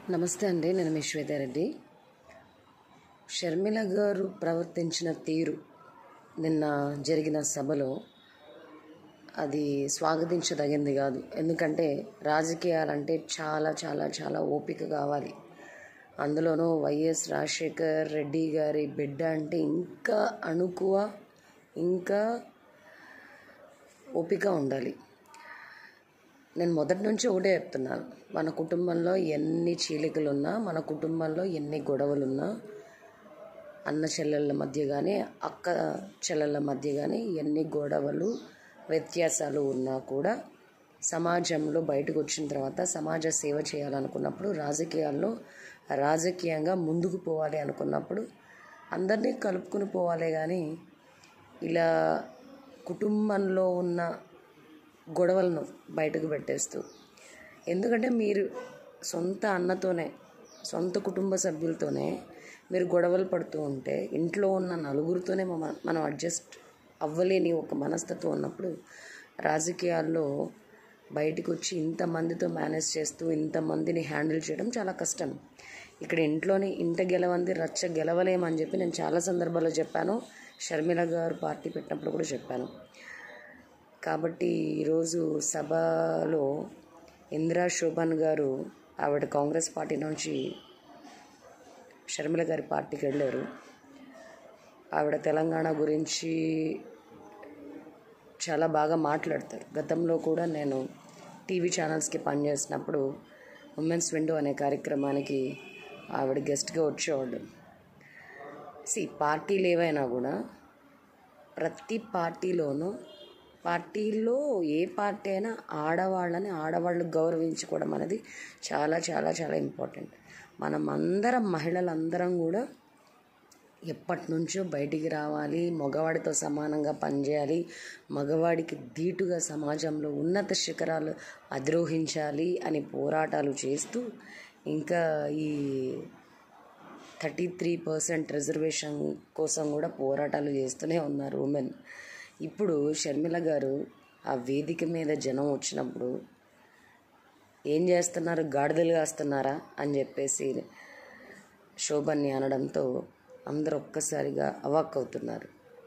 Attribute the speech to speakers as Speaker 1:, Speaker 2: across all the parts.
Speaker 1: నమస్తే అండి నేను మీ శ్వేతారెడ్డి షర్మిల గారు ప్రవర్తించిన తీరు నిన్న జరిగిన సభలో అది స్వాగతించదగింది కాదు ఎందుకంటే రాజకీయాలంటే చాలా చాలా చాలా ఓపిక కావాలి అందులోనూ వైఎస్ రాజశేఖర్ రెడ్డి గారి బిడ్డ అంటే ఇంకా అణుకువ ఇంకా ఓపిక ఉండాలి నేను మొదటి నుంచి ఒకటే చెప్తున్నాను మన కుటుంబంలో ఎన్ని చీలికలున్నా మన కుటుంబంలో ఎన్ని గొడవలున్నా అన్న చెల్లెళ్ళ మధ్య కానీ అక్క చెల్లెళ్ళ మధ్య కానీ ఎన్ని గొడవలు వ్యత్యాసాలు ఉన్నా కూడా సమాజంలో బయటకు వచ్చిన తర్వాత సమాజ సేవ చేయాలనుకున్నప్పుడు రాజకీయాల్లో రాజకీయంగా ముందుకు పోవాలి అనుకున్నప్పుడు అందరినీ కలుపుకుని పోవాలే కానీ ఇలా కుటుంబంలో ఉన్న గొడవలను బయటకు పెట్టేస్తూ ఎందుకంటే మీరు సొంత అన్నతోనే సొంత కుటుంబ సభ్యులతోనే మీరు గొడవలు పడుతూ ఉంటే ఇంట్లో ఉన్న నలుగురితోనే మన- మనం అడ్జస్ట్ అవ్వలేని ఒక మనస్తత్వం ఉన్నప్పుడు రాజకీయాల్లో బయటకు వచ్చి ఇంతమందితో మేనేజ్ చేస్తూ ఇంతమందిని హ్యాండిల్ చేయడం చాలా కష్టం ఇక్కడ ఇంట్లోని ఇంట గెలవంది రచ్చ గెలవలేమని చెప్పి నేను చాలా సందర్భాల్లో చెప్పాను షర్మిల గారు పార్టీ పెట్టినప్పుడు కూడా చెప్పాను కాబట్టి ఈరోజు సభలో ఇందిరా శోభన్ గారు ఆవిడ కాంగ్రెస్ పార్టీ నుంచి షర్మిల గారి పార్టీకి వెళ్ళారు ఆవిడ తెలంగాణ గురించి చాలా బాగా మాట్లాడతారు గతంలో కూడా నేను టీవీ ఛానల్స్కి పనిచేసినప్పుడు ఉమెన్స్ విండో అనే కార్యక్రమానికి ఆవిడ గెస్ట్గా వచ్చేవాళ్ళు సి పార్టీలు ఏవైనా కూడా ప్రతి పార్టీలోనూ పార్టీలో ఏ పార్టీ అయినా ఆడవాళ్ళని ఆడవాళ్ళు గౌరవించుకోవడం అనేది చాలా చాలా చాలా ఇంపార్టెంట్ మనం అందరం మహిళలందరం కూడా ఎప్పటి నుంచో బయటికి రావాలి మగవాడితో సమానంగా పనిచేయాలి మగవాడికి ధీటుగా సమాజంలో ఉన్నత శిఖరాలు అధిరోహించాలి అని పోరాటాలు చేస్తూ ఇంకా ఈ థర్టీ త్రీ పర్సెంట్ రిజర్వేషన్ కోసం కూడా పోరాటాలు చేస్తూనే ఉన్నారు ఉమెన్ ఇప్పుడు షర్మిల గారు ఆ వేదిక మీద జనం వచ్చినప్పుడు ఏం చేస్తున్నారు గాడిదలు కాస్తున్నారా అని చెప్పేసి శోభన్ని అనడంతో అందరూ ఒక్కసారిగా అవాక్ అవుతున్నారు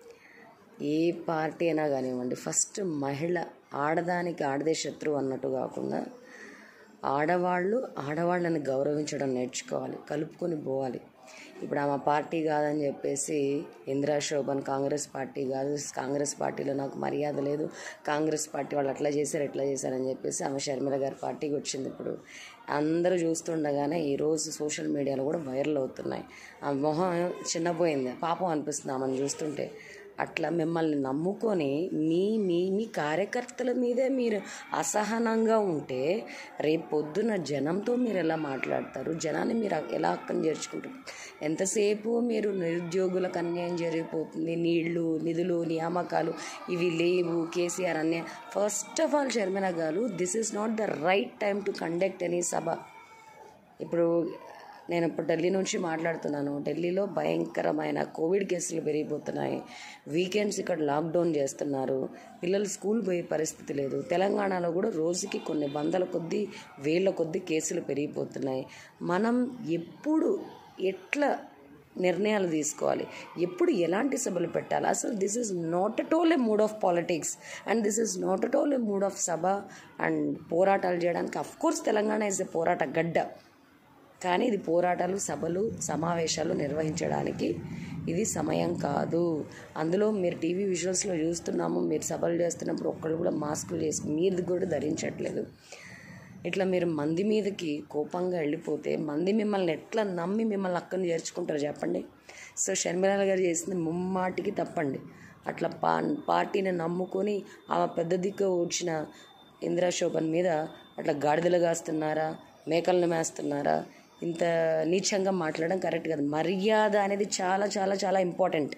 Speaker 1: ఏ పార్టీ అయినా కానివ్వండి ఫస్ట్ మహిళ ఆడదానికి ఆడదే శత్రువు అన్నట్టు కాకుండా ఆడవాళ్ళు ఆడవాళ్ళని గౌరవించడం నేర్చుకోవాలి కలుపుకొని పోవాలి ఇప్పుడు ఆమె పార్టీ కాదని చెప్పేసి ఇందిరా శోభన్ కాంగ్రెస్ పార్టీ కాదు కాంగ్రెస్ పార్టీలో నాకు మర్యాద లేదు కాంగ్రెస్ పార్టీ వాళ్ళు అట్లా చేశారు ఎట్లా చేశారని చెప్పేసి ఆమె షర్మిల గారి పార్టీకి వచ్చింది ఇప్పుడు అందరూ చూస్తుండగానే ఈరోజు సోషల్ మీడియాలో కూడా వైరల్ అవుతున్నాయి ఆ మొహం చిన్నపోయింది పాపం అనిపిస్తుంది ఆమెను చూస్తుంటే అట్లా మిమ్మల్ని నమ్ముకొని మీ మీ మీ కార్యకర్తల మీదే మీరు అసహనంగా ఉంటే రేపు పొద్దున జనంతో మీరు ఎలా మాట్లాడతారు జనాన్ని మీరు ఎలా అక్కని చేర్చుకుంటారు ఎంతసేపు మీరు నిరుద్యోగులకు అన్యాయం జరిగిపోతుంది నీళ్లు నిధులు నియామకాలు ఇవి లేవు కేసీఆర్ అన్యాయం ఫస్ట్ ఆఫ్ ఆల్ షర్మిల గారు this is not the right time to conduct any సభ ఇప్పుడు నేను ఇప్పుడు ఢిల్లీ నుంచి మాట్లాడుతున్నాను ఢిల్లీలో భయంకరమైన కోవిడ్ కేసులు పెరిగిపోతున్నాయి వీకెండ్స్ ఇక్కడ లాక్డౌన్ చేస్తున్నారు పిల్లలు స్కూల్ పోయే పరిస్థితి లేదు తెలంగాణలో కూడా రోజుకి కొన్ని వందల కొద్దీ వేల కొద్దీ కేసులు పెరిగిపోతున్నాయి మనం ఎప్పుడు ఎట్లా నిర్ణయాలు తీసుకోవాలి ఎప్పుడు ఎలాంటి సభలు పెట్టాలి అసలు this is not at all a mood of politics and this is not at all a mood of సభ అండ్ పోరాటాలు చేయడానికి of course Telangana is a పోరాట గడ్డ కానీ ఇది పోరాటాలు సభలు సమావేశాలు నిర్వహించడానికి ఇది సమయం కాదు అందులో మీరు టీవీ విజువల్స్లో చూస్తున్నాము మీరు సభలు చేస్తున్నప్పుడు ఒక్కళ్ళు కూడా మాస్కులు చేసి మీది కూడా ధరించట్లేదు ఇట్లా మీరు మంది మీదకి కోపంగా వెళ్ళిపోతే మంది మిమ్మల్ని ఎట్లా నమ్మి మిమ్మల్ని అక్కని చేర్చుకుంటారు చెప్పండి సో షర్మిల గారు చేసింది ముమ్మాటికి తప్పండి అట్లా పా పార్టీని నమ్ముకొని ఆమె పెద్ద దిక్కు వచ్చిన ఇందిరా శోభన్ మీద అట్లా గాడిదలు కాస్తున్నారా మేకలను మేస్తున్నారా ఇంత నీచంగా మాట్లాడడం కరెక్ట్ కాదు మర్యాద అనేది చాలా చాలా చాలా ఇంపార్టెంట్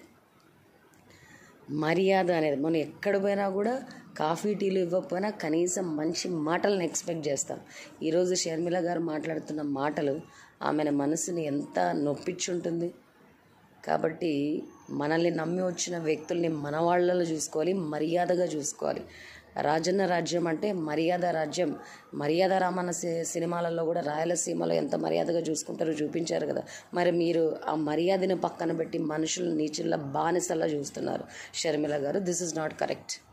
Speaker 1: మర్యాద అనేది మనం ఎక్కడ పోయినా కూడా కాఫీ టీలు ఇవ్వకపోయినా కనీసం మంచి మాటలను ఎక్స్పెక్ట్ చేస్తాం ఈరోజు షర్మిల గారు మాట్లాడుతున్న మాటలు ఆమె మనసుని ఎంత నొప్పించుంటుంది కాబట్టి మనల్ని నమ్మి వచ్చిన వ్యక్తుల్ని మన వాళ్ళలో చూసుకోవాలి మర్యాదగా చూసుకోవాలి రాజన్న రాజ్యం అంటే మర్యాద రాజ్యం మర్యాద రామన్న సి- సినిమాలలో కూడా రాయలసీమలో ఎంత మర్యాదగా చూసుకుంటారో చూపించారు కదా మరి మీరు ఆ మర్యాదను పక్కన పెట్టి మనుషులు నీచుల్లా బానిసల్లా చూస్తున్నారు షర్మిల గారు దిస్ ఇస్ నాట్ కరెక్ట్